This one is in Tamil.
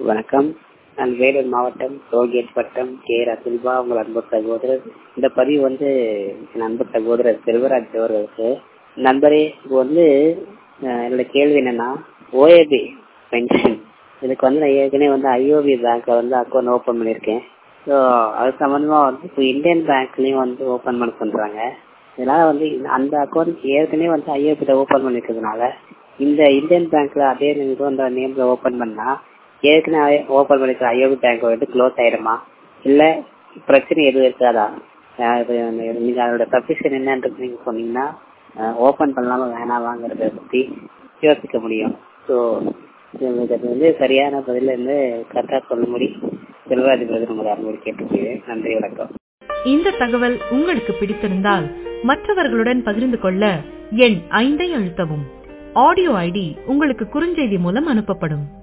வணக்கம் நான் வேலூர் மாவட்டம் டோல்கேட் வட்டம் கே ரசில்வா உங்கள் அன்பு சகோதரர் இந்த பதிவு வந்து என் அன்பு சகோதரர் செல்வராஜ் அவர்களுக்கு நண்பரே இப்போ வந்து அஹ், என்னோட கேள்வி என்னன்னா ஓஏபி பென்ஷன் இதுக்கு வந்து நான் ஏற்கனவே வந்து ஐஓபி பேங்க்ல வந்து அக்கௌண்ட் ஓப்பன் பண்ணியிருக்கேன் ஸோ அது சம்மந்தமா வந்து இப்போ இந்தியன் பேங்க்லயும் வந்து ஓப்பன் பண்ண சொல்றாங்க இதனால வந்து இந்த- அந்த அக்கௌண்ட் ஏற்கனவே வந்து ஐஓபில ஓப்பன் பண்ணிருக்கிறதுனால இந்த இந்தியன் பேங்க்ல அதே இது அந்த நேம்ல ஓப்பன் பண்ணா ஏற்கனவே ஓப்பன் பண்ணிருக்கிற ஐஓபி பேங்க் வந்து க்ளோஸ் ஆயிடுமா இல்ல பிரச்சனை எதுவும் இருக்காதா அஹ் இது வந்து நீங்க அதோட சப்ஸ்கிரிப்ஷன் என்னன்றது நீங்க சொன்னீங்கன்னா ஓப்பன் பண்ணலாமா வேணாமாங்கிறத பத்தி யோசிக்க முடியும் ஸோ இதுக்கு வந்து சரியான பதில வந்து கரெக்டா சொல்லும்படி செல்வராஜ் பிரதர் உங்களை அன்போடு கேட்டுக்கொள்கிறேன் நன்றி வணக்கம் இந்த தகவல் உங்களுக்கு பிடித்திருந்தால் மற்றவர்களுடன் பகிர்ந்து கொள்ள எண் ஐந்தை அழுத்தவும் ஆடியோ ஐடி உங்களுக்கு குறுஞ்செய்தி மூலம் அனுப்பப்படும்